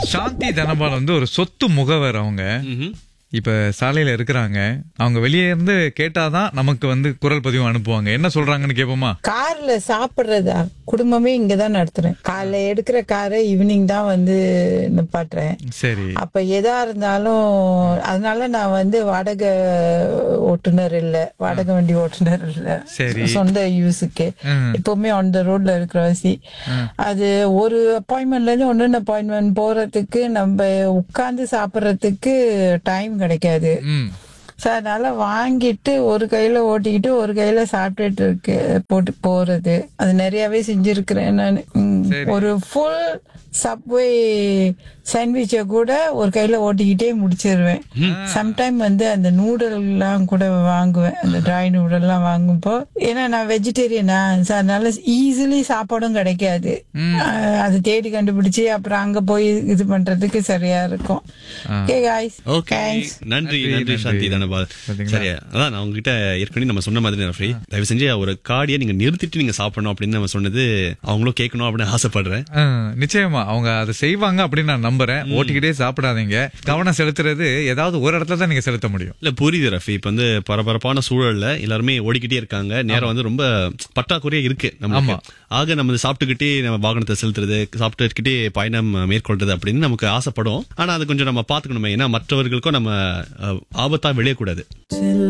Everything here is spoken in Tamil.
சாந்தி தனபால் வந்து ஒரு சொத்து முகவர் அவங்க ம்ஹும். இப்ப சாலையில இருக்கிறாங்க அவங்க வெளியே இருந்து கேட்டாதான் நமக்கு வந்து குரல் பதிவு அனுப்புவாங்க என்ன சொல்றாங்கன்னு கேப்போமா கார்ல சாப்பிடுறதா குடும்பமே இங்கதான் நடத்துறேன் காலைல எடுக்கிற காரை ஈவினிங் தான் வந்து நிப்பாட்டுறேன் சரி அப்ப எதா இருந்தாலும் அதனால நான் வந்து வாடகை ஓட்டுநர் இல்ல வாடகை வண்டி ஓட்டுநர் இல்ல சரி. சொந்த யூஸுக்கு ம். எப்பவுமே ஆன் த ரோட்ல இருக்கிறவாசி அது ஒரு அப்பாயின்மெண்ட்ல இருந்து ஒன்னு அப்பாயின்மெண்ட் போறதுக்கு நம்ம உட்கார்ந்து சாப்பிடுறதுக்கு டைம் கிடைக்காது ம் ஸோ அதனால வாங்கிட்டு ஒரு கையில ஓட்டிக்கிட்டு ஒரு கையில சாப்பிட்டுட்டு இருக்கு போட்டு போறது அது நிறையவே செஞ்சிருக்கிறேன் நான் ஒரு ஃபுல் சப்வே சாண்ட்விச்சை கூட ஒரு கையில ஓட்டிக்கிட்டே முடிச்சிருவேன் சம்டைம் வந்து அந்த நூடல்லாம் கூட வாங்குவேன் அந்த ட்ரை நூடல்லாம் வாங்கும்போ ஏன்னா நான் வெஜிடேரியனா அதனால ஈஸிலி சாப்பாடும் கிடைக்காது அஹ் அது தேடி கண்டுபிடிச்சு அப்புறம் அங்க போய் இது பண்றதுக்கு சரியா இருக்கும் ஓகே காய்ஸ் ஓகே நன்றி நன்றி, நன்றி நன்றி. சாந்தி தனபால் பாத்தீங்களா? சரி அதான் நான் உங்ககிட்ட ஏற்கனவே நம்ம சொன்ன மாதிரி ரஃபி தயவு செஞ்சு ஒரு காடியை நீங்க நிறுத்திட்டு நீங்க சாப்பிடணும் அப்படின்னு நம்ம சொன்னது அவங்களும் கேட்கணும் அப்படின்னு ஆசைப்படுறேன் ஆ, நிச்சயமா அவங்க அதை செய்வாங்க அப்படின்னு நான் நம்புறேன் ஓட்டிக்கிட்டே சாப்பிடாதீங்க கவனம் செலுத்துறது ஏதாவது ஒரு இடத்துல தான் நீங்க செலுத்த முடியும் இல்ல புரியுது ரஃபி இப்ப வந்து பரபரப்பான சூழல்ல எல்லாருமே ஓடிக்கிட்டே இருக்காங்க நேரம் வந்து ரொம்ப பற்றாக்குறையா இருக்கு நம்ம ஆக நம்ம இதை சாப்பிட்டுக்கிட்டே நம்ம வாகனத்தை செலுத்துறது சாப்பிட்டுக்கிட்டே பயணம் மேற்கொள்றது அப்படின்னு நமக்கு ஆசைப்படும் ஆனா அது கொஞ்சம் நம்ம பாத்துக்கணுமே ஏன்னா மற்றவர்களுக்கும் நம்ம அஹ், ஆபத்தா விளையக்கூடாது